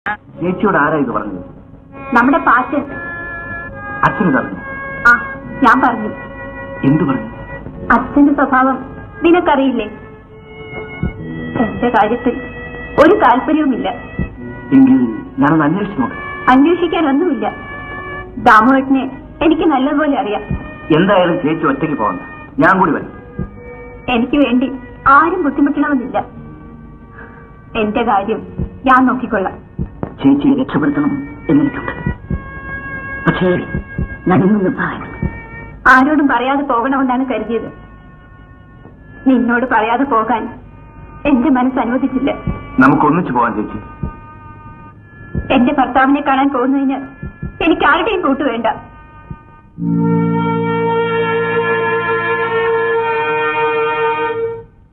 ചേച്ചിയോട് ആരാ ഇത് പറഞ്ഞത് നമ്മുടെ പാച്ചൻ അച്ഛന് പറഞ്ഞു ആ ഞാൻ പറഞ്ഞു എന്തു പറഞ്ഞു അച്ഛന്റെ സ്വഭാവം നിനക്കറിയില്ലേ എന്റെ കാര്യത്തിൽ ഒരു താല്പര്യവുമില്ല എങ്കിൽ ഞാനൊന്ന് അന്വേഷിച്ചു നോക്കാം അന്വേഷിക്കാനൊന്നുമില്ല ദാമുവേട്ടനെ എനിക്ക് നല്ലതുപോലെ അറിയാം എന്തായാലും ചേച്ചി ഒറ്റയ്ക്ക് പോകണ്ട ഞാൻ കൂടി വരും എനിക്ക് വേണ്ടി ആരും ബുദ്ധിമുട്ടണമെന്നില്ല എന്റെ കാര്യം ഞാൻ നോക്കിക്കൊള്ളാം ചേച്ചിയെ രക്ഷപ്പെടുത്തണം എന്നെനിക്കുണ്ട് പക്ഷേ ഞാൻ ഇന്നൊന്നും പറയണം ആരോടും പറയാതെ പോകണമെന്നാണ് കരുതിയത് നിന്നോട് പറയാതെ പോകാൻ എന്റെ മനസ്സ് അനുവദിച്ചില്ല നമുക്ക് ഒന്നിച്ചു പോകാം ചേച്ചി എന്റെ ഭർത്താവിനെ കാണാൻ പോകുന്നതിന് എനിക്ക് ആരുടെയും കൂട്ടുവേണ്ട